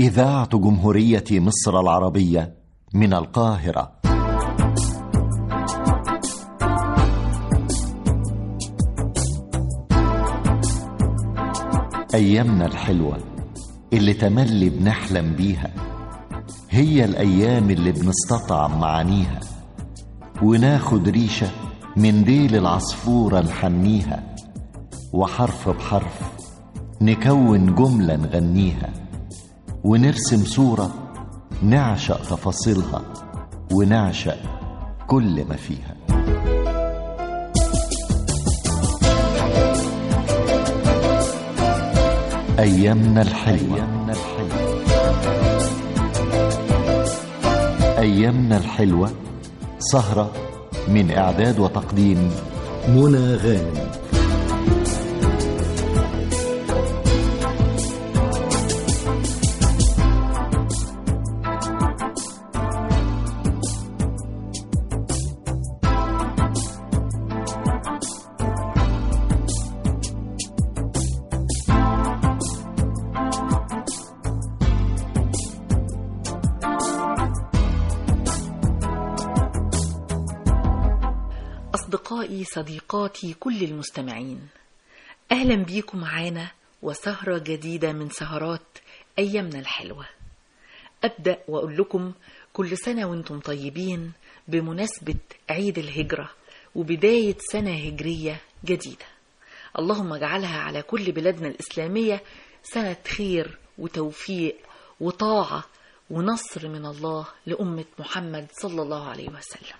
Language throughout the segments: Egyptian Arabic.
إذاعة جمهورية مصر العربية من القاهرة أيامنا الحلوة اللي تملي بنحلم بيها هي الأيام اللي بنستطعم معانيها وناخد ريشة من ديل العصفورة نحنيها وحرف بحرف نكون جملة نغنيها ونرسم صورة نعشق تفاصيلها ونعشق كل ما فيها أيامنا الحلوة أيامنا الحلوة أيامنا الحلوة سهرة من إعداد وتقديم منى غانم أصدقائي صديقاتي كل المستمعين أهلا بيكم معانا وسهرة جديدة من سهرات أيامنا الحلوة أبدأ وأقول لكم كل سنة وانتم طيبين بمناسبة عيد الهجرة وبداية سنة هجرية جديدة اللهم اجعلها على كل بلادنا الإسلامية سنة خير وتوفيق وطاعة ونصر من الله لأمة محمد صلى الله عليه وسلم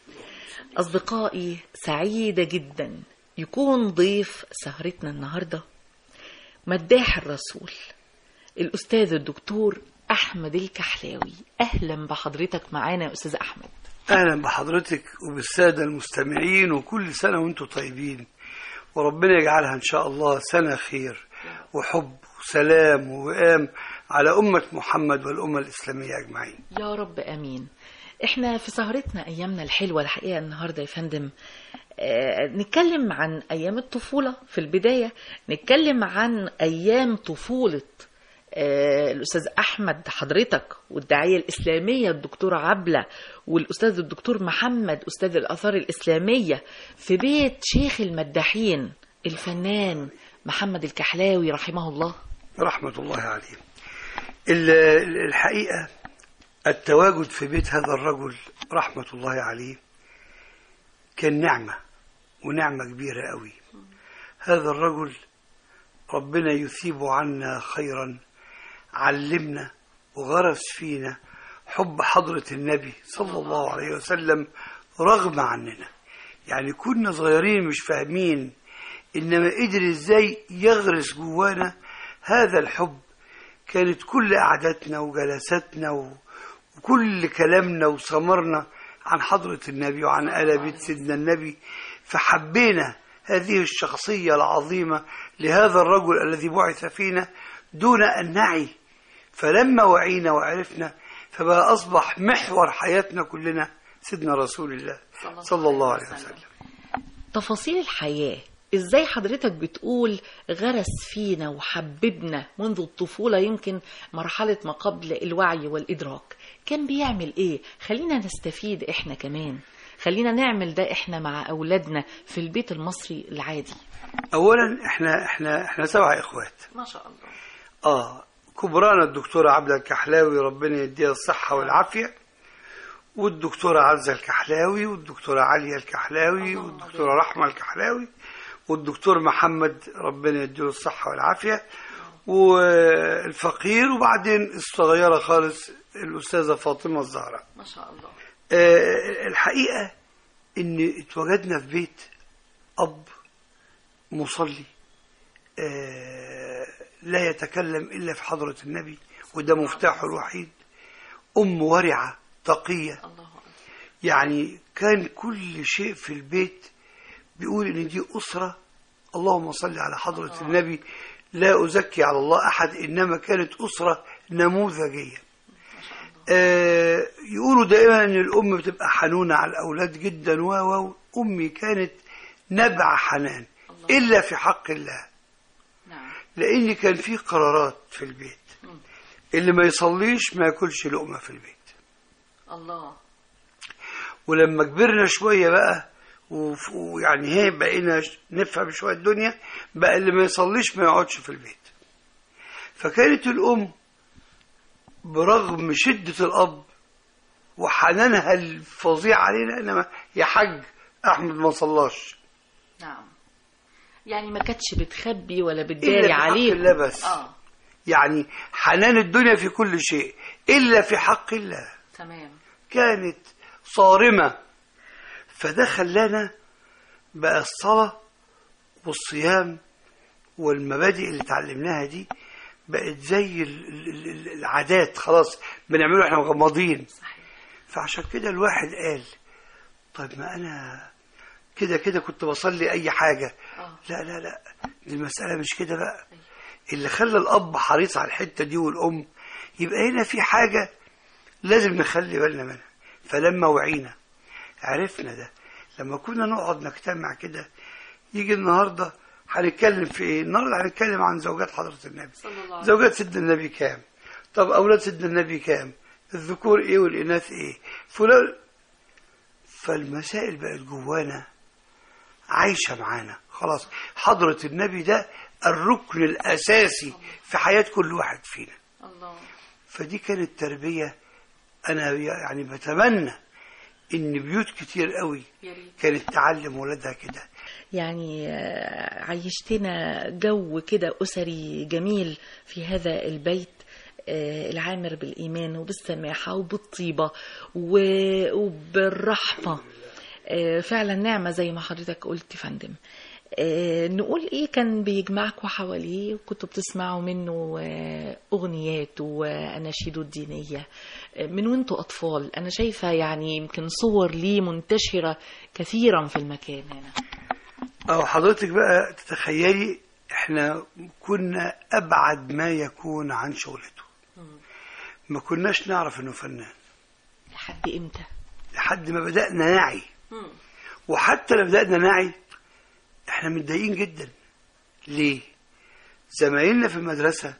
أصدقائي سعيدة جدا يكون ضيف سهرتنا النهاردة مداح الرسول الأستاذ الدكتور أحمد الكحلاوي أهلا بحضرتك معانا يا أستاذ أحمد أهلا بحضرتك وبالسادة المستمعين وكل سنة وانتم طيبين وربنا يجعلها إن شاء الله سنة خير وحب وسلام ووئام على أمة محمد والأمة الإسلامية أجمعين يا رب أمين احنا في سهرتنا أيامنا الحلوة الحقيقة النهاردة يا فندم آه، نتكلم عن أيام الطفولة في البداية نتكلم عن أيام طفولة آه، الأستاذ أحمد حضرتك والداعية الإسلامية الدكتورة عبلة والأستاذ الدكتور محمد أستاذ الآثار الإسلامية في بيت شيخ المداحين الفنان محمد الكحلاوي رحمه الله رحمة الله عليه ال- ال- الحقيقة التواجد في بيت هذا الرجل رحمة الله عليه كان نعمة ونعمة كبيرة قوي هذا الرجل ربنا يثيب عنا خيرا علمنا وغرس فينا حب حضرة النبي صلى الله عليه وسلم رغم عننا يعني كنا صغيرين مش فاهمين إنما قدر إزاي يغرس جوانا هذا الحب كانت كل قعداتنا وجلساتنا و... وكل كلامنا وسمرنا عن حضرة النبي وعن آل بيت سيدنا النبي فحبينا هذه الشخصية العظيمة لهذا الرجل الذي بعث فينا دون أن نعي فلما وعينا وعرفنا فبقى أصبح محور حياتنا كلنا سيدنا رسول الله صلى الله عليه وسلم تفاصيل الحياة ازاي حضرتك بتقول غرس فينا وحببنا منذ الطفولة يمكن مرحلة ما قبل الوعي والإدراك كان بيعمل ايه خلينا نستفيد احنا كمان خلينا نعمل ده احنا مع أولادنا في البيت المصري العادي أولا احنا احنا احنا سبع إخوات ما شاء الله اه كبرانا الدكتورة عبلة الكحلاوي ربنا يديها الصحة والعافية والدكتورة عزة الكحلاوي والدكتورة عليا الكحلاوي والدكتورة رحمة الكحلاوي والدكتور محمد ربنا يديله الصحة والعافية والفقير وبعدين الصغيرة خالص الأستاذة فاطمة الزهراء ما شاء الله آه، الحقيقة إن اتوجدنا في بيت أب مصلي آه، لا يتكلم إلا في حضرة النبي وده مفتاحه الوحيد أم ورعة تقية الله أكبر يعني كان كل شيء في البيت بيقول إن دي أسرة اللهم صل على حضرة النبي لا أزكي على الله أحد إنما كانت أسرة نموذجية آه، يقولوا دائما ان الام بتبقى حنونه على الاولاد جدا و و امي كانت نبع حنان الا في حق الله نعم لان كان في قرارات في البيت اللي ما يصليش ما ياكلش لقمة في البيت الله ولما كبرنا شوية بقى وف- ويعني هي بقينا ش- نفهم شوية الدنيا بقى اللي ما يصليش ما يقعدش في البيت فكانت الأم برغم شدة الأب وحنانها الفظيع علينا إنما يا حاج أحمد ما صلاش نعم يعني ما كانتش بتخبي ولا إلا بتداري في حق عليه الله بس اه يعني حنان الدنيا في كل شيء إلا في حق الله تمام كانت صارمة فده خلانا بقى الصلاة والصيام والمبادئ اللي اتعلمناها دي بقت زي ال- ال- ال- العادات خلاص بنعمله احنا مغمضين صحيح فعشان كده الواحد قال طيب ما انا كده كده كنت بصلي اي حاجة اه لا لا لا دي المسألة مش كده بقى اللي خلى الأب حريص على الحتة دي والأم يبقى هنا في حاجة لازم نخلي بالنا منها فلما وعينا عرفنا ده لما كنا نقعد نجتمع كده يجي النهاردة هنتكلم في ايه النهاردة هنتكلم عن زوجات حضرة النبي صلى الله عليه زوجات سيدنا النبي كام طب أولاد سيدنا النبي كام الذكور ايه والإناث ايه فلان فالمسائل بقت جوانا عايشة معانا خلاص حضرة النبي ده الركن الأساسي في حياة كل واحد فينا الله فدي كانت تربية أنا يعني بتمنى إن بيوت كتير قوي يا ريت كانت تعلم ولادها كده يعني آه، عيشتنا جو كده أسري جميل في هذا البيت آه، العامر بالإيمان وبالسماحة وبالطيبة و- وبالرحمة آه، فعلا نعمة زي ما حضرتك قلت يا فندم آه، نقول ايه كان بيجمعكوا حواليه وكنتوا بتسمعوا منه آه، اغنيات واناشيده الدينيه آه، من وانتوا اطفال انا شايفه يعني يمكن صور ليه منتشره كثيرا في المكان هنا أو حضرتك بقى تتخيلي إحنا كنا أبعد ما يكون عن شغلته ما كناش نعرف إنه فنان لحد امتى لحد ما بدأنا نعي وحتى لو بدأنا نعي احنا متضايقين جدا ليه زمايلنا في المدرسة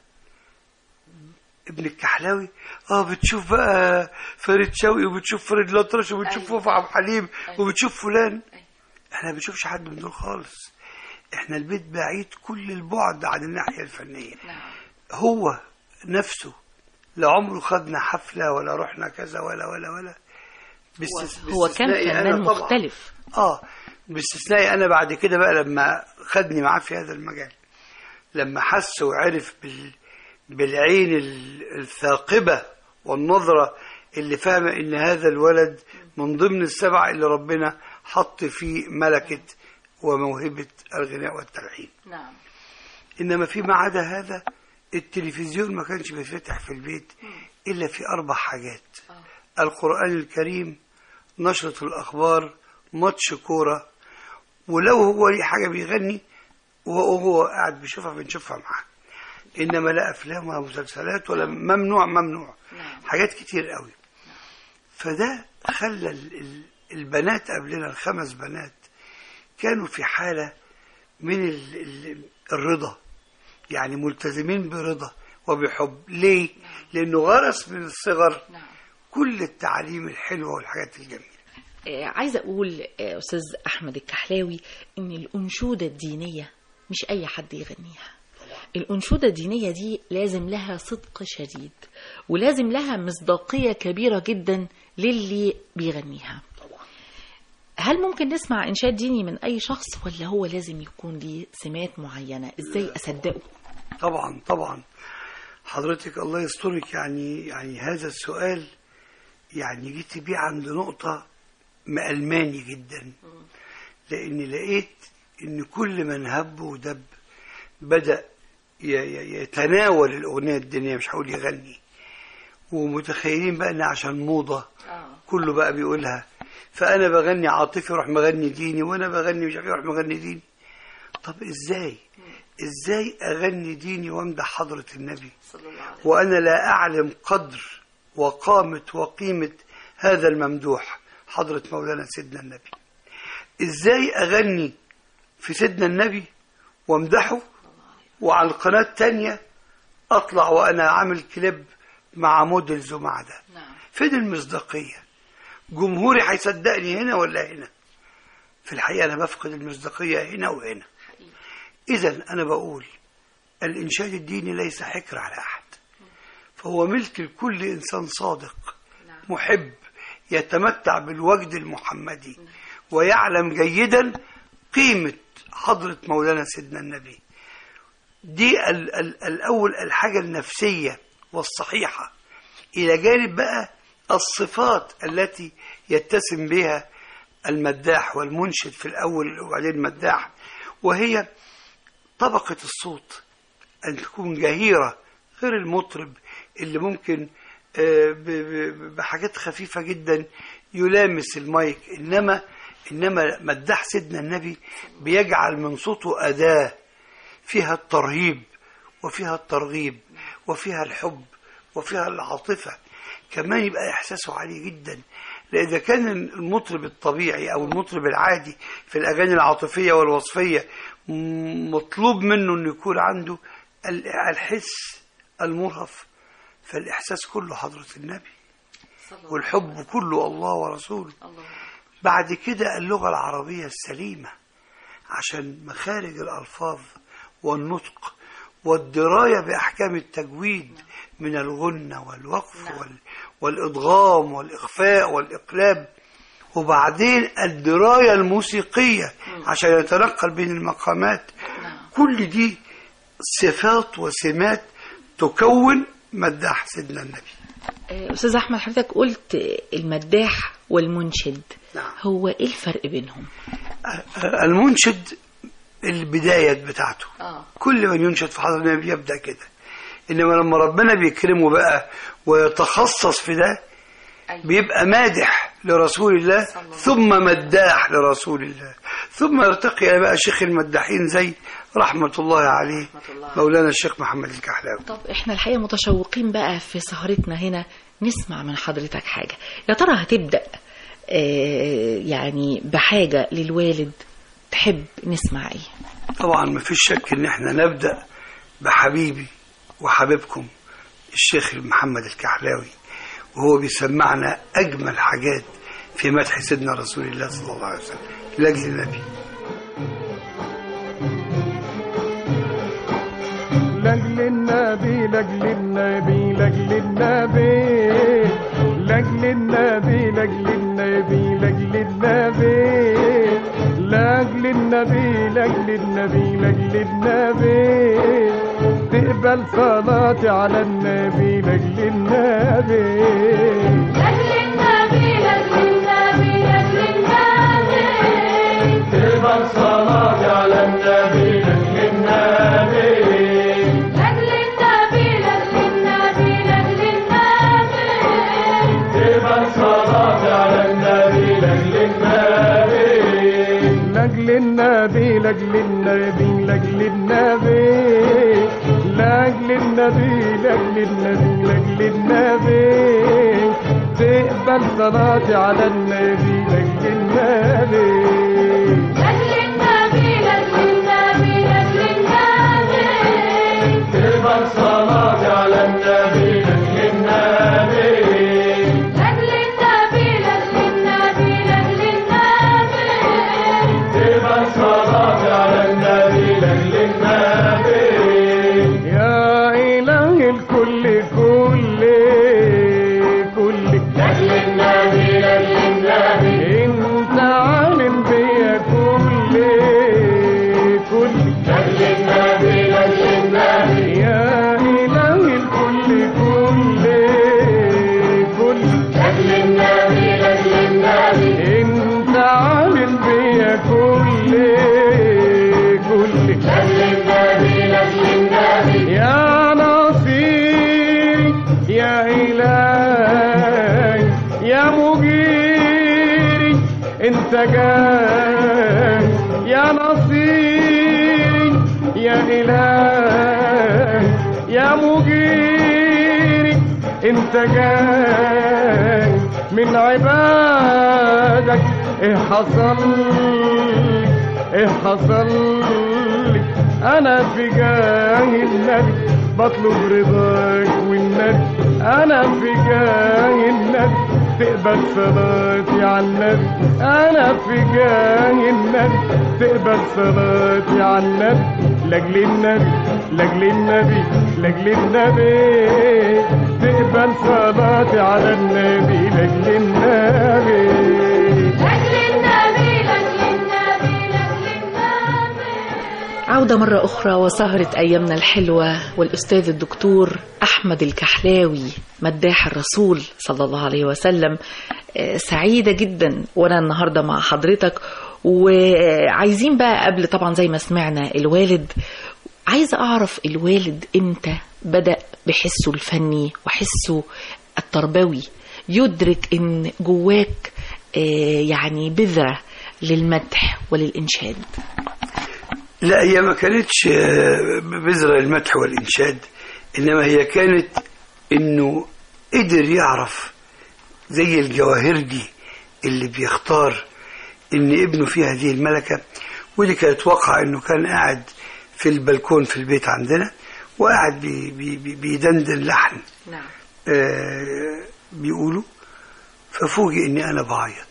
ابن الكحلاوي اه بتشوف بقى فريد شوقي وبتشوف فريد الأطرش وبتشوف أيوة. وفا عبد الحليم أيوة. وبتشوف فلان أيوة. احنا ما بنشوفش حد من دول خالص احنا البيت بعيد كل البعد عن الناحية الفنية نعم هو نفسه لا عمره خدنا حفلة ولا رحنا كذا ولا ولا ولا بس هو كان فنان مختلف اه باستثناء انا بعد كده بقى لما خدني معاه في هذا المجال لما حس وعرف بال بالعين ال- الثاقبة والنظرة اللي فاهمة ان هذا الولد من ضمن السبع اللي ربنا حط فيه ملكة وموهبة الغناء والتلحين نعم انما فيما عدا هذا التلفزيون ما كانش بيتفتح في البيت الا في اربع حاجات آه. القران الكريم نشرة الاخبار ماتش كوره ولو هو ليه حاجه بيغني وهو وهو قاعد بيشوفها بنشوفها معاه انما لا افلام ولا مسلسلات ولا ممنوع ممنوع نعم. حاجات كتير قوي فده خلى ال- ال- البنات قبلنا الخمس بنات كانوا في حالة من ال- ال- الرضا يعني ملتزمين برضا وبحب ليه؟ لأنه غرس من الصغر نعم كل التعاليم الحلوة والحاجات الجميلة آه، عايزة أقول آه، أستاذ أحمد الكحلاوي إن الأنشودة الدينية مش أي حد يغنيها الأنشودة الدينية دي لازم لها صدق شديد ولازم لها مصداقية كبيرة جدا للي بيغنيها هل ممكن نسمع إنشاد ديني من أي شخص ولا هو لازم يكون ليه سمات معينة إزاي أصدقه طبعا طبعا حضرتك الله يسترك يعني يعني هذا السؤال يعني جيت بيه عند نقطة مألماني جدا لأني لقيت إن كل من هب ودب بدأ ي- ي- يتناول الأغنية الدينية مش هقول يغني ومتخيلين بقى إن عشان موضة كله بقى بيقولها فأنا بغني عاطفي أروح مغني ديني وأنا بغني مش عارف إيه أروح مغني ديني طب إزاي؟ إزاي أغني ديني وأمدح حضرة النبي؟ صلى الله عليه وأنا لا أعلم قدر وقامة وقيمة هذا الممدوح حضرة مولانا سيدنا النبي إزاي أغني في سيدنا النبي وامدحه وعلى القناة التانية أطلع وأنا عامل كليب مع موديلز ومع ده نعم فين المصداقية جمهوري هيصدقني هنا ولا هنا في الحقيقة أنا بفقد المصداقية هنا وهنا إذا أنا بقول الإنشاد الديني ليس حكر على أحد فهو ملك لكل إنسان صادق محب يتمتع بالوجد المحمدي ويعلم جيدا قيمة حضرة مولانا سيدنا النبي دي ال ال الأول الحاجة النفسية والصحيحة إلى جانب بقى الصفات التي يتسم بها المداح والمنشد في الأول وبعدين المداح وهي طبقة الصوت أن تكون جهيرة غير المطرب اللي ممكن آه، ب- ب- بحاجات خفيفة جدا يلامس المايك إنما إنما مداح سيدنا النبي بيجعل من صوته أداة فيها الترهيب وفيها الترغيب وفيها الحب وفيها العاطفة كمان يبقى إحساسه عالي جدا لإذا كان المطرب الطبيعي أو المطرب العادي في الأغاني العاطفية والوصفية م- مطلوب منه أنه يكون عنده ال- الحس المرهف فالإحساس كله حضرة النبي والحب كله الله ورسوله بعد كده اللغة العربية السليمة عشان مخارج الألفاظ والنطق والدراية بأحكام التجويد من الغنة والوقف نعم. وال... والإضغام والإخفاء والإقلاب وبعدين الدراية الموسيقية عشان يتنقل بين المقامات نعم. كل دي صفات وسمات تكون مداح سيدنا النبي آه، أستاذ أحمد حضرتك قلت المداح والمنشد نعم. هو إيه الفرق بينهم؟ المنشد البداية بتاعته آه. كل من ينشد في حضر النبي يبدأ كده إنما لما ربنا بيكرمه بقى ويتخصص في ده أيوة. بيبقى مادح لرسول الله صلى الله ثم مداح لرسول الله ثم يرتقي إلى بقى شيخ المداحين زي رحمة الله عليه رحمة الله. مولانا الشيخ محمد الكحلاوي طب احنا الحقيقة متشوقين بقى في سهرتنا هنا نسمع من حضرتك حاجة يا ترى هتبدأ آه، يعني بحاجة للوالد تحب نسمع ايه طبعا ما فيش شك ان احنا نبدأ بحبيبي وحبيبكم الشيخ محمد الكحلاوي وهو بيسمعنا اجمل حاجات في مدح سيدنا رسول الله صلى الله عليه وسلم لاجل النبي لاجل النبي لاجل النبي لاجل النبي لاجل النبي لاجل النبي لاجل النبي لاجل النبي لاجل النبي لاجل النبي تقبل صلاتي على النبي لاجل النبي لأجل النبي لأجل النبي لأجل النبي تقبل صلاتي على النبي لاجل النبي لأجل النبي لأجل النبي لأجل النبي تبقى صلاتي على النبي لاجل النبي لاجل النبي لاجل النبي لاجل النبي لاجل النبي لاجل النبي تقبل صلاتي على النبي لاجل النبي لأجل النبي لأجل النبي لأجل النبي تقبل صلاتي على النبي لاجل النبي لأجل النبي لأجل النبي لأجل النبي تبقى صلاتي على النبي لاجل النبي يا إله الكل كل كل لاجل النبي لاجل النبي انت عالم بيا كل كل لاجل النبي لاجل النبي يا إله الكل كل كل لاجل النبي لاجل النبي انت عالم بيا كل كل لاجل النبي لاجل النبي يا نصيري يا إلهي يا مجيري انت جاي يا نصيري يا إلهي يا مجيري انت جاي من عبادك ايه حصل لي ايه حصل لي انا في جاه النبي بطلب رضاك والنبي انا في جاه النبي تقبل صلاتي على النبي انا في جاه النبي تقبل صلاتي على النبي لاجل النبي لاجل النبي لاجل النبي تقبل صلاتي على النبي لاجل النبي لاجل النبي لاجل النبي لاجل النبي عودة مرة أخرى وسهرة أيامنا الحلوة والأستاذ الدكتور أحمد الكحلاوي مداح الرسول صلى الله عليه وسلم آه، سعيدة جدا وأنا النهاردة مع حضرتك وعايزين بقى قبل طبعا زي ما سمعنا الوالد عايزة أعرف الوالد إمتى بدأ بحسه الفني وحسه التربوي يدرك إن جواك آه، يعني بذرة للمدح وللإنشاد لا هي ما كانتش آه، بذرة المدح والإنشاد إنما هي كانت إنه قدر يعرف زي الجواهرجي اللي بيختار إن ابنه فيه هذه الملكة ودي كانت واقعة إنه كان قاعد في البلكون في البيت عندنا وقاعد بي بي بي بيدندن لحن نعم آه بيقولوا ففوجئ إني أنا بعيط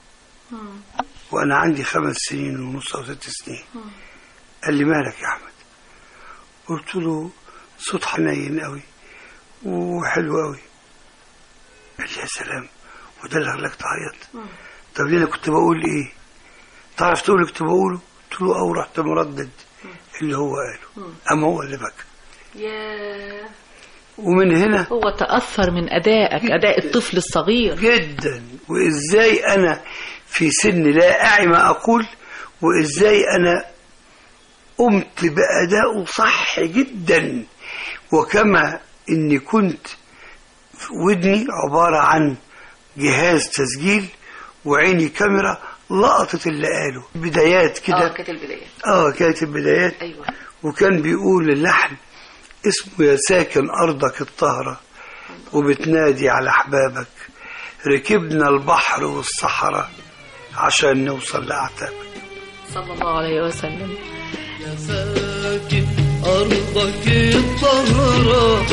وأنا عندي خمس سنين ونص أو ست سنين قال لي مالك يا أحمد قلت له صوت حنين قوي وحلو قوي قال لي يا سلام وده اللي خلاك تعيط طب ليه انا كنت بقول ايه تعرف تقول اللي كنت بقوله قلت له او رحت مردد اللي هو قاله اما هو اللي بكى يا ومن هنا هو تأثر من أدائك أداء الطفل الصغير جدا وازاي انا في سن لا اعي ما اقول وازاي انا قمت بادائه صح جدا وكما اني كنت في ودني عباره عن جهاز تسجيل وعيني كاميرا لقطت اللي قاله بدايات كده كانت البداية اه كانت البدايات أيوة وكان بيقول اللحن اسمه يا ساكن أرضك الطهرة وبتنادي على أحبابك ركبنا البحر والصحراء عشان نوصل لأعتابك صلى الله عليه وسلم يا ساكن أرضك الطهرة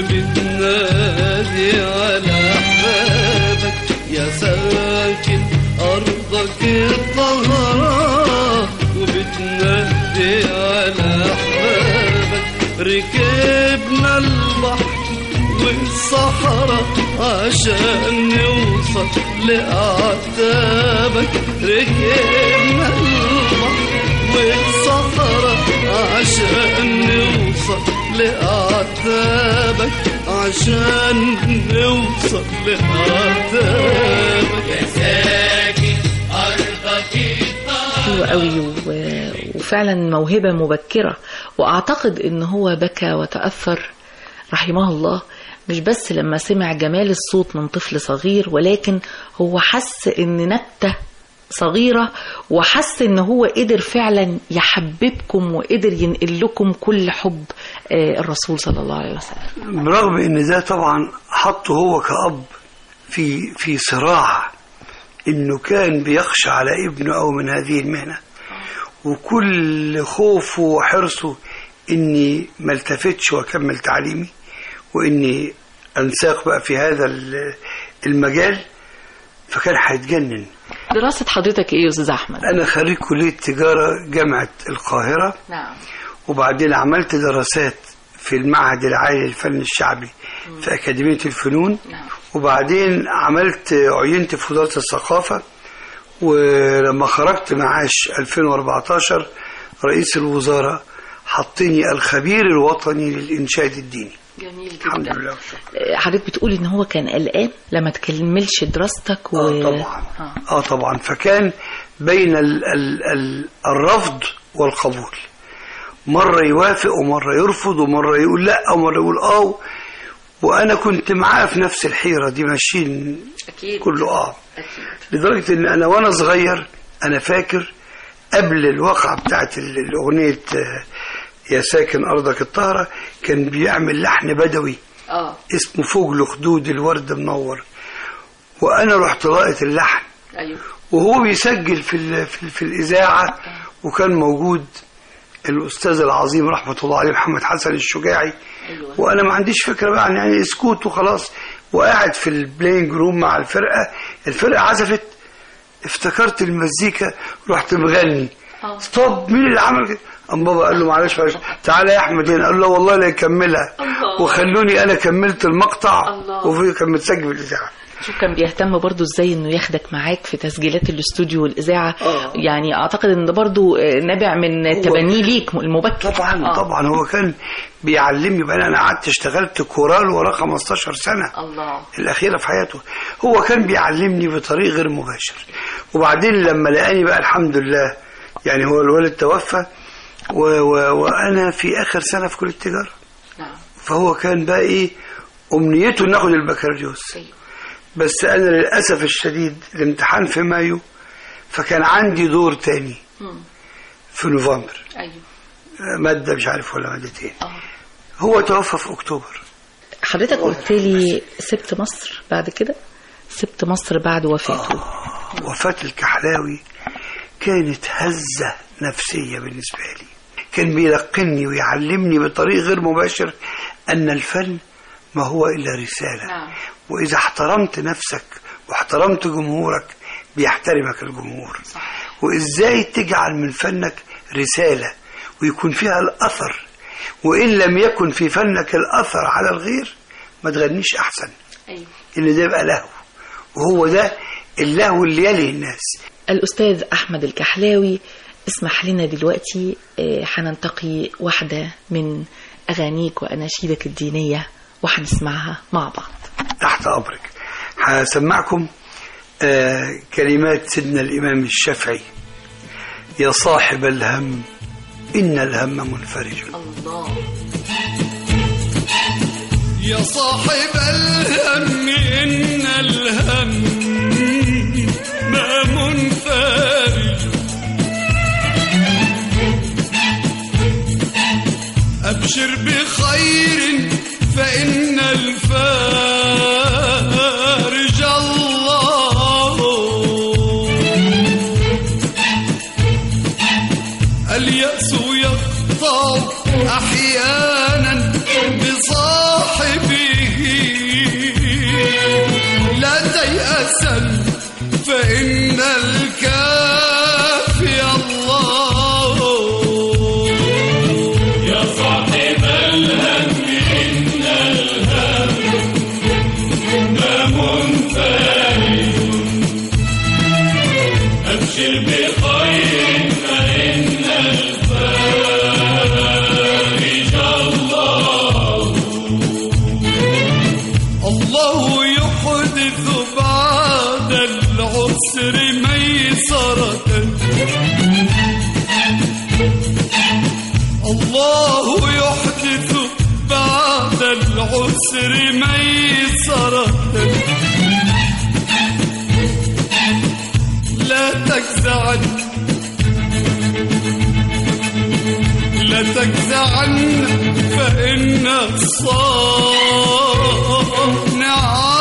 وبتنادي على أحبابك يا ساكن أرضك الطهرة وبتنادي على أحبابك ركبنا البحر والصحراء عشان نوصل لأعتابك ركبنا البحر والصحراء عشان نوصل لأعتابك عشان نوصل لأعتابك يا ساكن أرضك حلو قوي و... وفعلا موهبة مبكرة وأعتقد إن هو بكى وتأثر رحمه الله مش بس لما سمع جمال الصوت من طفل صغير ولكن هو حس إن نبتة صغيرة وحس إن هو قدر فعلا يحببكم وقدر ينقل لكم كل حب آه، الرسول صلى الله عليه وسلم برغم ان ده طبعا حطه هو كأب في في صراع انه كان بيخشى على ابنه او من هذه المهنه وكل خوفه وحرصه اني ما التفتش واكمل تعليمي واني انساق بقى في هذا ال- المجال فكان هيتجنن دراسة حضرتك إيه يا أستاذ أحمد؟ انا خريج كليه تجاره جامعه القاهره نعم وبعدين عملت دراسات في المعهد العالي للفن الشعبي في أكاديمية الفنون نعم. وبعدين عملت عينت في وزارة الثقافة ولما خرجت معاش 2014 رئيس الوزارة حطني الخبير الوطني للإنشاد الديني جميل الحمد جدا لله آه، حضرتك بتقول إن هو كان قلقان لما تكملش دراستك و... آه طبعا آه. آه طبعا فكان بين ال ال ال الرفض والقبول مرة يوافق ومرة يرفض ومرة يقول لا ومرة يقول اه وأنا كنت معاه في نفس الحيرة دي ماشيين أكيد كله اه أكيد لدرجة إن أنا وأنا صغير أنا فاكر قبل الواقعة بتاعت ال- الأغنية آه، يا ساكن أرضك الطاهرة كان بيعمل لحن بدوي اه اسمه فوق الخدود الورد منور وأنا رحت لاقط اللحن ايوه وهو بيسجل في ال في, ال في الإذاعة وكان موجود الأستاذ العظيم رحمة الله عليه محمد حسن الشجاعي أيوة. وانا ما عنديش فكره بقى عن يعني اسكوت وخلاص وقاعد في البلاينج روم مع الفرقه الفرقه عزفت افتكرت المزيكا رحت مغني آه. ستوب مين اللي عمل كده قام بابا قال له معلش معلش تعالى يا احمد هنا قال له والله لا يكملها الله. وخلوني انا كملت المقطع الله. وفي كان متسجل بالاذاعه شوف كان بيهتم برضو ازاي انه ياخدك معاك في تسجيلات الاستوديو والاذاعه آه. يعني اعتقد ان ده برضو آه، نابع من تبنيه ليك المبكر طبعا آه. طبعا هو كان بيعلمني بقى انا قعدت اشتغلت كورال وراه 15 سنه الله الأخيرة في حياته هو كان بيعلمني بطريق غير مباشر وبعدين لما لقاني بقى الحمد لله يعني هو الوالد توفى و و وأنا في آخر سنة في كلية التجارة نعم فهو كان بقى إيه أمنيته ناخد البكالوريوس أيوة. بس أنا للأسف الشديد الامتحان في مايو فكان عندي دور تاني مم. في نوفمبر ايوه مادة مش عارف ولا مادتين اه هو توفى في أكتوبر حضرتك قلت لي سبت مصر بعد كده سبت مصر بعد وفاته وفاة الكحلاوي كانت هزة نفسية بالنسبة لي كان بيلقني ويعلمني بطريق غير مباشر أن الفن ما هو إلا رسالة نعم. وإذا احترمت نفسك واحترمت جمهورك بيحترمك الجمهور صح. وإزاي تجعل من فنك رسالة ويكون فيها الأثر وإن لم يكن في فنك الأثر على الغير ما تغنيش أحسن ايوه إن ده يبقى لهو وهو ده اللهو اللي يلهي الناس الأستاذ أحمد الكحلاوي اسمح لنا دلوقتي آه، هننتقي واحدة من أغانيك وأناشيدك الدينية وهنسمعها مع بعض تحت أمرك هسمعكم آه كلمات سيدنا الإمام الشافعي يا صاحب الهم إن الهم منفرج الله يا صاحب الهم إن الهم ما منفرج أبشر بخير فإن الفارج الله اليأس يقطع أحيانا بصاحبه لا تيأسا فإن الكافي الله يا صاحب الهم إن الهم ما منفرج أبشر بخير فإن الفارج الله الله يحدث بعد العسر ميسرة الله يحدث بعد العسر ميسرة لا تجزعن لا تجزعن فإن الصانع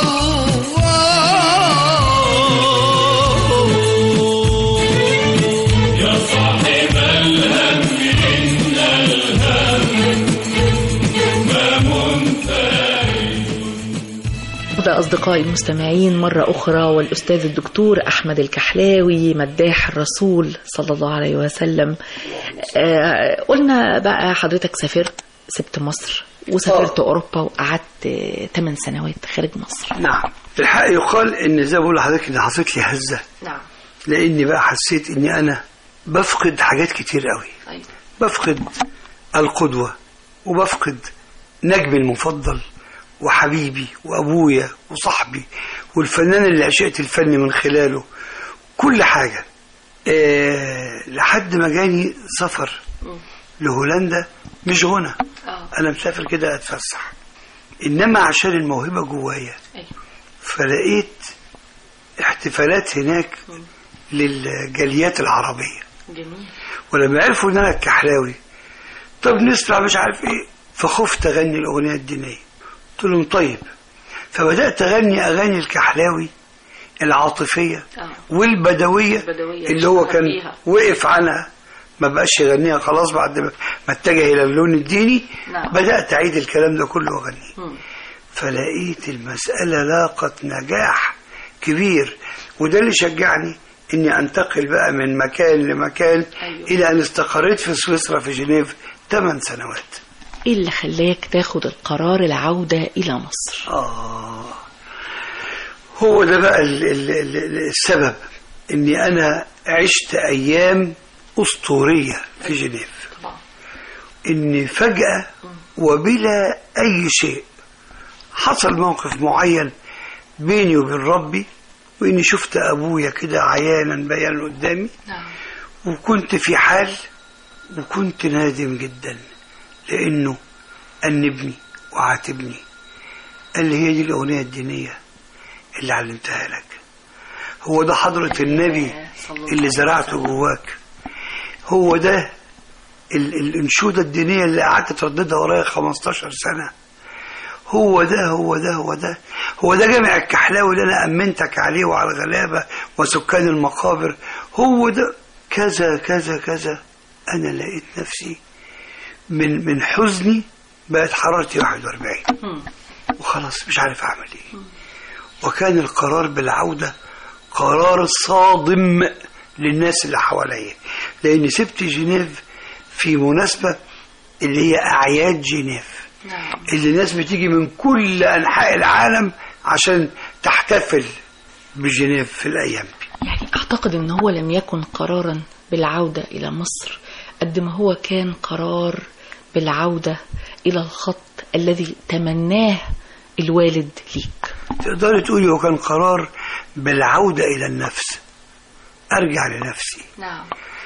الله يا صاحب الهم إن الهم ما منفرج ده أصدقائي المستمعين مرة أخرى والأستاذ الدكتور أحمد الكحلاوي مداح الرسول صلى الله عليه وسلم آه قلنا بقى حضرتك سافرت سبت مصر وسافرت آه. أوروبا وقعدت 8 سنوات خارج مصر نعم الحق يقال إن زي ما بقول لحضرتك إن حصلت لي هزة نعم لأني بقى حسيت إني أنا بفقد حاجات كتير قوي أيوة. بفقد القدوة وبفقد نجمي المفضل وحبيبي وأبويا وصاحبي والفنان اللي عشقت الفن من خلاله كل حاجة أه لحد ما جاني سفر لهولندا مش غنى آه. أنا مسافر كده أتفسح إنما عشان الموهبة جوايا أيوة. فلقيت احتفالات هناك للجاليات العربية جميل ولما عرفوا ان انا الكحلاوي طب نسمع مش عارف ايه فخفت اغني الاغنيه الدينيه قلت لهم طيب فبدات اغني اغاني الكحلاوي العاطفيه آه. والبدويه البدوية اللي هو اللي كان فيها. وقف عنها ما بقاش يغنيها خلاص بعد ما ما اتجه الى اللون الديني نعم. بدات اعيد الكلام ده كله واغنيه فلقيت المساله لاقت نجاح كبير وده اللي شجعني اني انتقل بقى من مكان لمكان أيوة. الى ان استقريت في سويسرا في جنيف 8 سنوات ايه اللي خلاك تاخد القرار العودة الى مصر آه هو ده بقى ال ال ال السبب إني أنا عشت أيام أسطورية في جنيف إني فجأة وبلا أي شيء حصل موقف معين بيني وبين ربي وإني شفت أبويا كده عيانا بيانا قدامي نعم وكنت في حال وكنت نادم جدا لأنه أنبني وعاتبني قال لي هي دي الأغنية الدينية اللي علمتها لك هو ده حضرة النبي اللي زرعته جواك هو ده ال- الأنشودة الدينية اللي قعدت ترددها ورايا 15 سنة هو ده هو ده هو ده هو ده جامع الكحلاوي اللي انا امنتك عليه وعلى الغلابه وسكان المقابر هو ده كذا كذا كذا انا لقيت نفسي من من حزني بقت حرارتي 41 وخلاص مش عارف اعمل ايه وكان القرار بالعوده قرار صادم للناس اللي حواليا لاني سبت جنيف في مناسبه اللي هي اعياد جنيف نعم اللي الناس بتيجي من كل انحاء العالم عشان تحتفل بجنيف في الايام دي يعني أعتقد أن هو لم يكن قرارا بالعودة إلى مصر قد ما هو كان قرار بالعودة إلى الخط الذي تمناه الوالد ليك تقدري تقولي هو كان قرار بالعوده الى النفس ارجع لنفسي نعم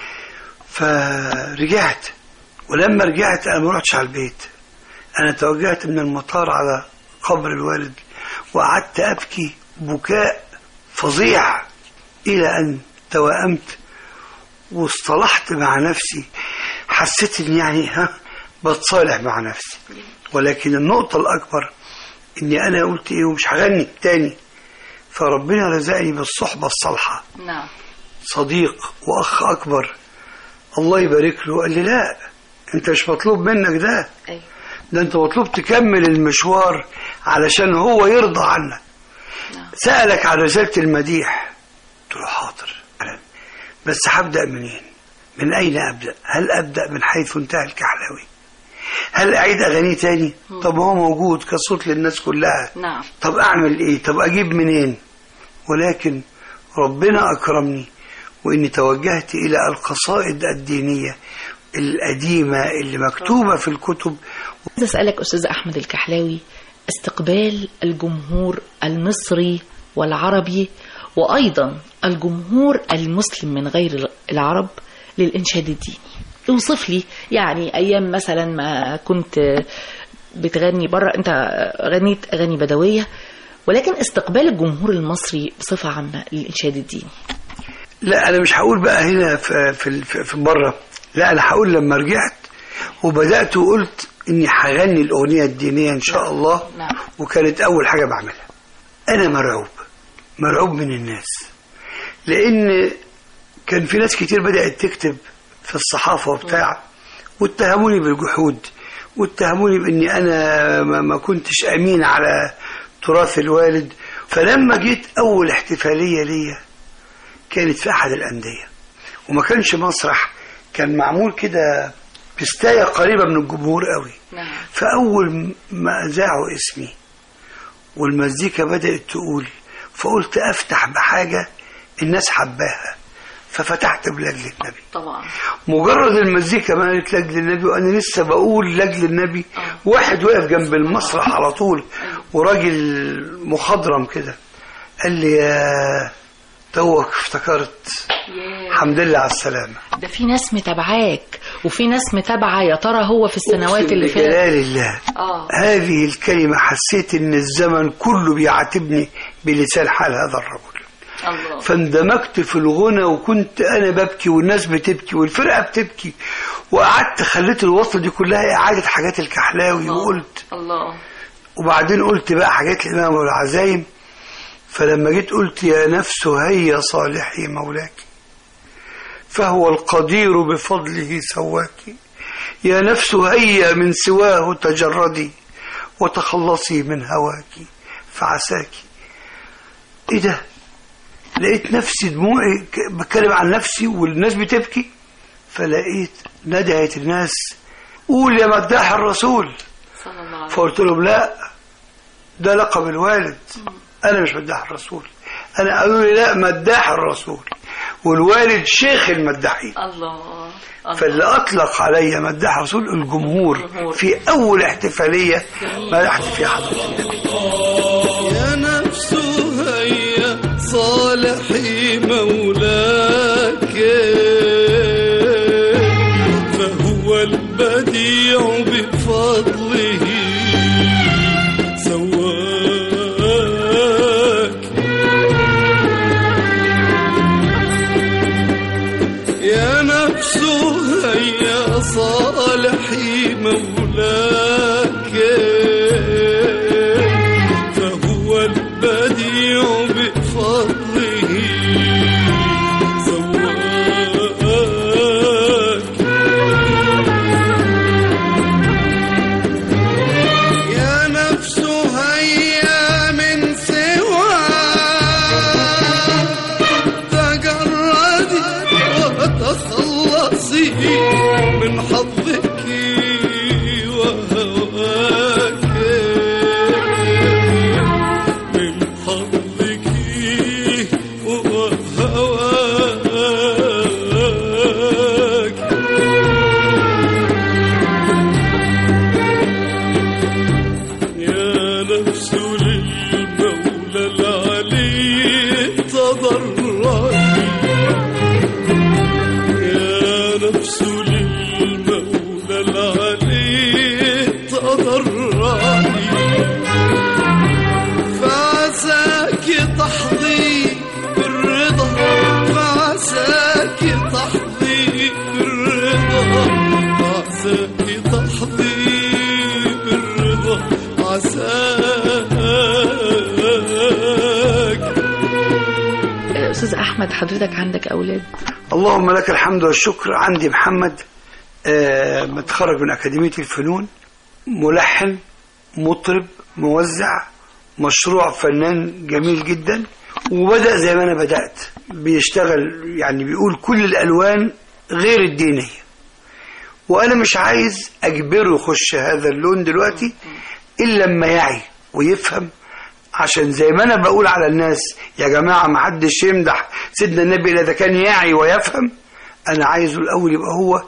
فرجعت ولما رجعت انا ما رحتش على البيت انا توجهت من المطار على قبر الوالد وقعدت ابكي بكاء فظيع الى ان توأمت واصطلحت مع نفسي حسيت ان يعني ها بتصالح مع نفسي ولكن النقطة الأكبر إني أنا قلت إيه ومش هغني تاني فربنا رزقني بالصحبة الصالحة نعم صديق واخ اكبر الله يبارك له قال لي لا انت مش مطلوب منك ده أيوة. ده انت مطلوب تكمل المشوار علشان هو يرضى عنك نعم. سألك عن رسالة المديح قلت له حاضر أهلاً. بس هبدأ منين من أين أبدأ هل أبدأ من حيث انتهى الكحلاوي هل أعيد أغانيه تاني طب هو موجود كصوت للناس كلها نعم طب أعمل إيه طب أجيب منين ولكن ربنا أكرمني وإني توجهت إلى القصائد الدينية القديمة اللي مكتوبة في الكتب عايز أسألك أستاذ أحمد الكحلاوي استقبال الجمهور المصري والعربي وأيضا الجمهور المسلم من غير العرب للإنشاد الديني اوصف لي يعني أيام مثلا ما كنت بتغني بره أنت غنيت أغاني بدوية ولكن استقبال الجمهور المصري بصفة عامة للإنشاد الديني لا أنا مش هقول بقى هنا في, في, في, في بره لا أنا هقول لما رجعت وبدأت وقلت إني هغني الأغنية الدينية إن شاء الله نعم. وكانت أول حاجة بعملها أنا مرعوب مرعوب من الناس لأن كان في ناس كتير بدأت تكتب في الصحافة وبتاع واتهموني بالجحود واتهموني بإني أنا ما ما كنتش أمين على تراث الوالد فلما جيت أول احتفالية ليا كانت في أحد الأندية وما كانش مسرح كان معمول كده بستاية قريبة من الجمهور قوي نعم فأول ما أذاعوا اسمي والمزيكا بدأت تقول فقلت أفتح بحاجة الناس حباها ففتحت بلجل النبي طبعا مجرد المزيكا ما قالت لجل النبي وأنا لسه بقول لجل النبي واحد واقف جنب المسرح على طول وراجل مخضرم كده قال لي يا توك افتكرت الحمد لله على السلامة ده في ناس متابعاك وفي ناس متابعة يا ترى هو في السنوات أقسم اللي فاتت بجلال الله اه هذه الكلمة حسيت إن الزمن كله بيعاتبني بلسان حال هذا الرجل الله فاندمجت في الغنى وكنت أنا ببكي والناس بتبكي والفرقة بتبكي وقعدت خليت الوصلة دي كلها إعادة حاجات الكحلاوي وقلت الله وبعدين قلت بقى حاجات الإمام والعزايم فلما جيت قلت يا نفس هيا صالحي مولاك فهو القدير بفضله سواك يا نفس هيا من سواه تجردي وتخلصي من هواك فعساك ايه ده لقيت نفسي دموعي ك- بتكلم عن نفسي والناس بتبكي فلقيت ندعت الناس قول يا مداح الرسول صلى الله عليه فقلت لهم لا ده لقب الوالد انا مش مداح الرسول انا قالوا لي لا مداح الرسول والوالد شيخ المداحين الله الله فاللي اطلق علي مداح الرسول الجمهور الجمهور. في اول احتفاليه مدحت فيها حضرتك يا نفس هيا صالحي مولاك فهو البديع بفضله سواك يا نفس هيا صالحي مولاك فهو البديع بفضله سواك يا نفس هيا من سواك تجردي وتخلصي من حظك وهواك من حظك وهواك يا نفس للمولى العلي تضرعي يا نفس للمولى العلي تضرعي فعساك تحظي بالرضا فعساك تحظي بالرضا عساك تحظي بالرضا عساك استاذ احمد حضرتك عندك اولاد اللهم لك الحمد والشكر عندي محمد آه، متخرج من أكاديمية الفنون ملحن مطرب موزع مشروع فنان جميل جدا وبدأ زي ما أنا بدأت بيشتغل يعني بيقول كل الألوان غير الدينية وأنا مش عايز أجبره يخش هذا اللون دلوقتي إلا لما يعي ويفهم عشان زي ما أنا بقول على الناس يا جماعة ما حدش يمدح سيدنا النبي إلا إذا كان يعي ويفهم أنا عايزه الأول يبقى هو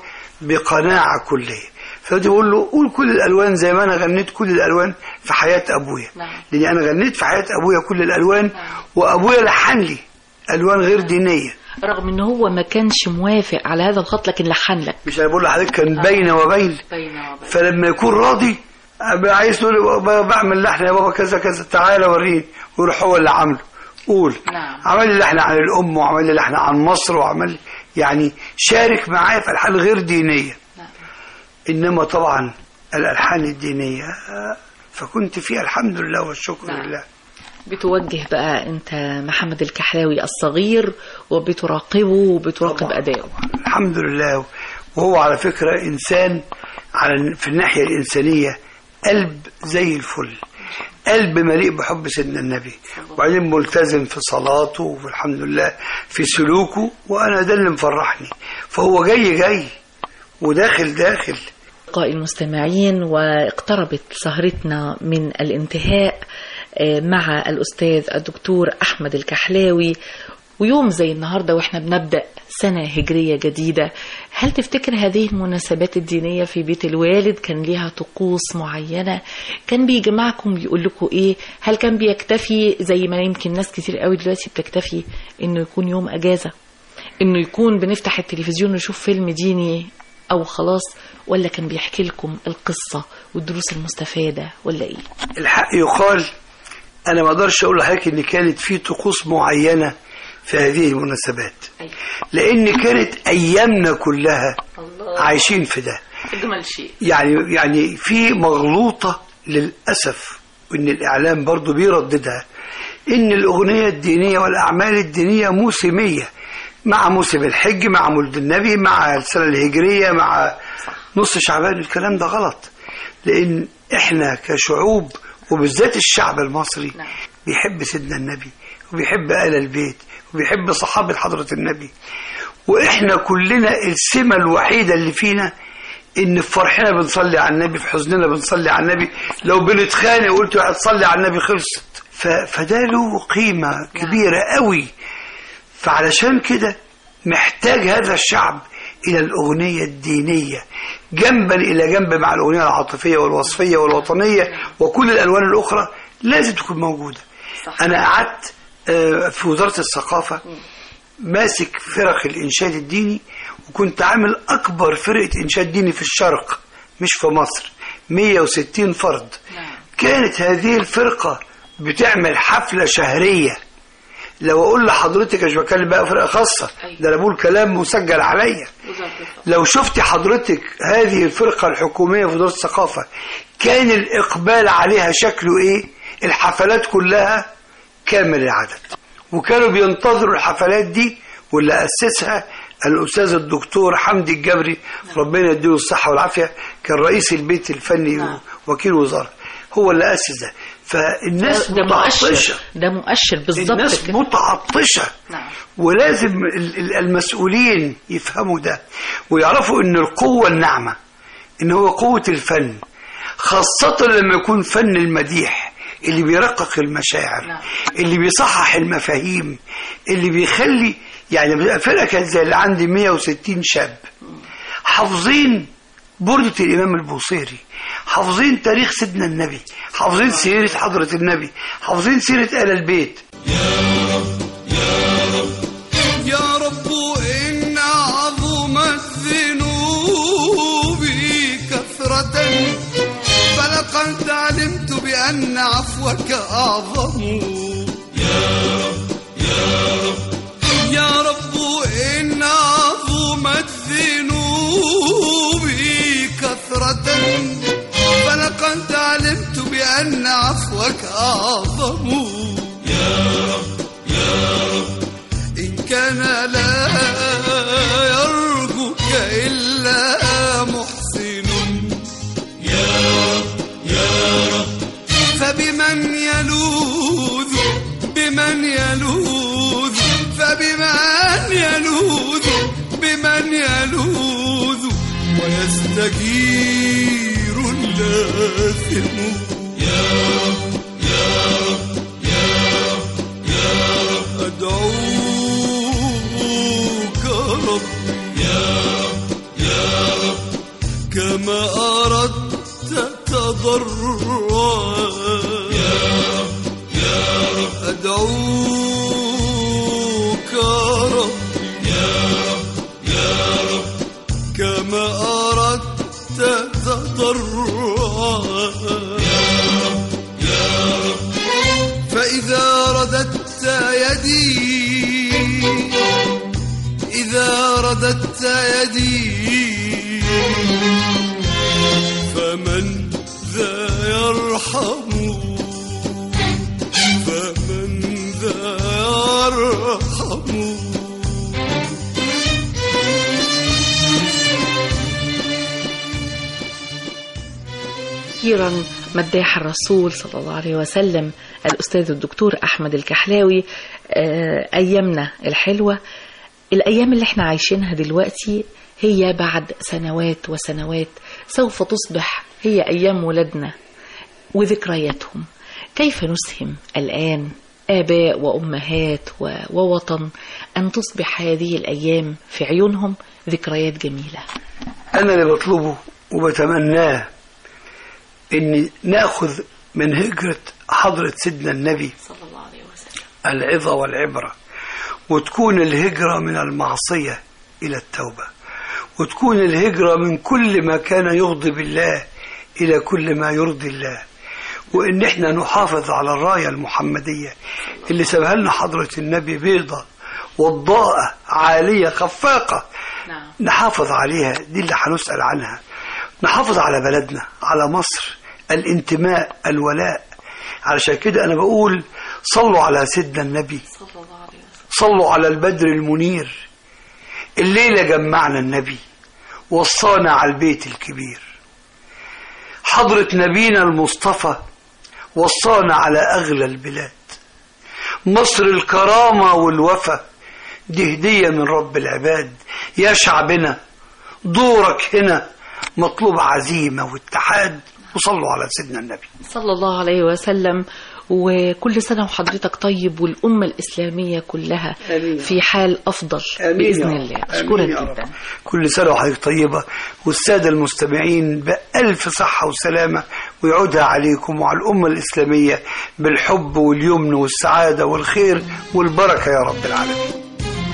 بقناعة كلية فدي بقول له قول كل الألوان زي ما أنا غنيت كل الألوان في حياة أبويا نعم. لأني أنا غنيت في حياة أبويا كل الألوان وأبويا لحن لي ألوان غير دينية رغم ان هو ما كانش موافق على هذا الخط لكن لحن لك مش أنا بقول لحضرتك كان بين وبين بين فلما يكون راضي أبقى عايز تقول له بابا بعمل لحن يا بابا كذا كذا تعالى وريني ويروح هو اللي عامله قول نعم. عمل لي لحن عن الأم وعمل لي لحن عن مصر وعمل لي يعني شارك معايا في ألحان غير دينية نعم. إنما طبعا الألحان الدينية آه، فكنت فيها الحمد لله والشكر نعم. لله بتوجه بقى انت محمد الكحلاوي الصغير وبتراقبه وبتراقب طبعاً. اداؤه الحمد لله وهو على فكرة إنسان على في الناحية الإنسانية قلب زي الفل قلب مليء بحب سيدنا النبي وبعدين ملتزم في صلاته والحمد لله في سلوكه وأنا ده اللي مفرحني فهو جاي جاي وداخل داخل أصدقائي المستمعين واقتربت سهرتنا من الانتهاء آه، مع الأستاذ الدكتور أحمد الكحلاوي ويوم زي النهاردة وإحنا بنبدأ سنة هجرية جديدة هل تفتكر هذه المناسبات الدينية في بيت الوالد كان ليها طقوس معينة كان بيجمعكم بيقول لكم إيه هل كان بيكتفي زي ما يمكن ناس كتير قوي دلوقتي بتكتفي إنه يكون يوم أجازة إنه يكون بنفتح التلفزيون ونشوف فيلم ديني أو خلاص ولا كان بيحكي لكم القصة والدروس المستفادة ولا إيه الحق يقال أنا ما أقدرش أقول لحضرتك إن كانت في طقوس معينة في هذه المناسبات أيوة. لأن كانت أيامنا كلها الله عايشين في ده أجمل شيء يعني يعني في مغلوطة للأسف وإن الإعلام برضو بيرددها إن الأغنية الدينية والأعمال الدينية موسمية مع موسم الحج مع مولد النبي مع السنة الهجرية مع نص شعبان الكلام ده غلط لأن إحنا كشعوب وبالذات الشعب المصري نعم. بيحب سيدنا النبي وبيحب آل البيت وبيحب صحابة حضرة النبي وإحنا كلنا السمة الوحيدة اللي فينا إن في فرحنا بنصلي على النبي في حزننا بنصلي على النبي لو بنتخانق وقلت واحد صلي على النبي خلصت ف... فده له قيمة كبيرة قوي فعلشان كده محتاج هذا الشعب إلى الأغنية الدينية جنبا إلى جنب مع الأغنية العاطفية والوصفية والوطنية وكل الألوان الأخرى لازم تكون موجودة صح. أنا قعدت آه، في وزارة الثقافة ماسك فرق الإنشاد الديني وكنت عامل أكبر فرقة إنشاد ديني في الشرق مش في مصر 160 فرد نعم. كانت هذه الفرقة بتعمل حفلة شهرية لو أقول لحضرتك مش بتكلم بقى فرقة خاصة أيوة. ده أنا بقول كلام مسجل عليا وزارة الثقافة. لو شفت حضرتك هذه الفرقة الحكومية في وزارة الثقافة كان الإقبال عليها شكله إيه الحفلات كلها كامل العدد وكانوا بينتظروا الحفلات دي واللي أسسها الأستاذ الدكتور حمدي الجبري ربنا يديله الصحة والعافية كان رئيس البيت الفني نعم. وكيل وزارة هو اللي أسس ده فالناس ده متعطشة مؤشر ده مؤشر بالظبط الناس كده متعطشة نعم. ولازم ال- ال- المسؤولين يفهموا ده ويعرفوا ان القوة الناعمة ان هو قوة الفن خاصة لما يكون فن المديح اللي بيرقق المشاعر نعم. اللي بيصحح المفاهيم اللي بيخلي يعني بيبقى فرقة كانت زي اللي عندي 160 شاب حافظين بردة الإمام البوصيري حافظين تاريخ سيدنا النبي حافظين سيرة حضرة النبي حافظين سيرة آل البيت يا رب إن عظمت ذنوبي كثرة فلقد علمت بأن عفوك أعظم يا رب إن عظمت ذنوبي كثرة فلقد علمت بأن عفوك أعظم إن كان لا يرجوك إلا محسن يا رب يا رب فبمن يلوذ بمن يلوذ فبمن يلوذ بمن يلوذ ويستجير اللاثم يا رب يا رب يا رب يا رب أدعوك رب يا رب يا رب كما أردت تضرعا يا رب يا رب أدعوك رب يا رب يا رب كما أردت تضرعا يا رب يا رب فإذا رددت يدي إذا رددت يدي فمن ذا يرحم فمن ذا يرحم أخيرا مداح الرسول صلى الله عليه وسلم الأستاذ الدكتور أحمد الكحلاوي آه، أيامنا الحلوة الأيام اللي احنا عايشينها دلوقتي هي بعد سنوات وسنوات سوف تصبح هي أيام ولادنا وذكرياتهم كيف نسهم الآن آباء وأمهات و- ووطن أن تصبح هذه الأيام في عيونهم ذكريات جميلة أنا اللي بطلبه وبتمناه إن ناخذ من هجرة حضرة سيدنا النبي صلى الله عليه وسلم العظة والعبرة وتكون الهجرة من المعصية إلى التوبة وتكون الهجرة من كل ما كان يغضب الله إلى كل ما يرضي الله وإن إحنا نحافظ على الراية المحمدية اللي سابها لنا حضرة النبي بيضة وضاءة عالية خفاقة نعم نحافظ عليها دي اللي هنسأل عنها نحافظ على بلدنا على مصر الانتماء الولاء علشان كده أنا بقول صلوا على سيدنا النبي صلى الله عليه وسلم صلوا على البدر المنير الليلة جمعنا النبي وصانا على البيت الكبير حضرة نبينا المصطفى وصانا على أغلى البلاد مصر الكرامة والوفا دي هدية من رب العباد يا شعبنا دورك هنا مطلوب عزيمة واتحاد وصلوا على سيدنا النبي صلى الله عليه وسلم وكل سنة وحضرتك طيب والأمة الإسلامية كلها آمين. في حال أفضل آمين بإذن يا رب. الله آمين أشكرك يا رب. جدا كل سنة وحضرتك طيبة والسادة المستمعين بألف صحة وسلامة ويعودها عليكم وعلى الأمة الإسلامية بالحب واليمن والسعادة والخير والبركة يا رب العالمين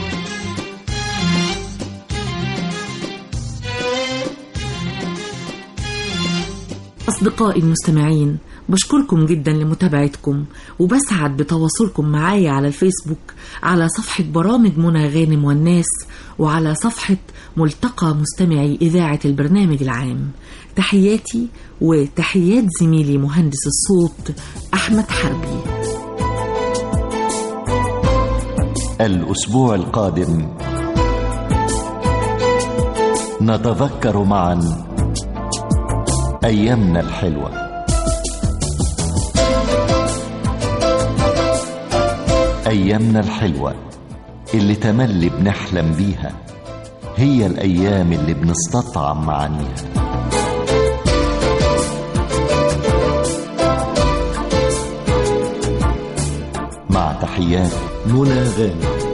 أصدقائي المستمعين بشكركم جدا لمتابعتكم وبسعد بتواصلكم معايا على الفيسبوك على صفحة برامج منى غانم والناس وعلى صفحة ملتقى مستمعي إذاعة البرنامج العام تحياتي وتحيات زميلي مهندس الصوت أحمد حربي الأسبوع القادم نتذكر معا أيامنا الحلوة أيامنا الحلوة اللي تملي بنحلم بيها هي الأيام اللي بنستطعم معانيها مع تحيات منى غانم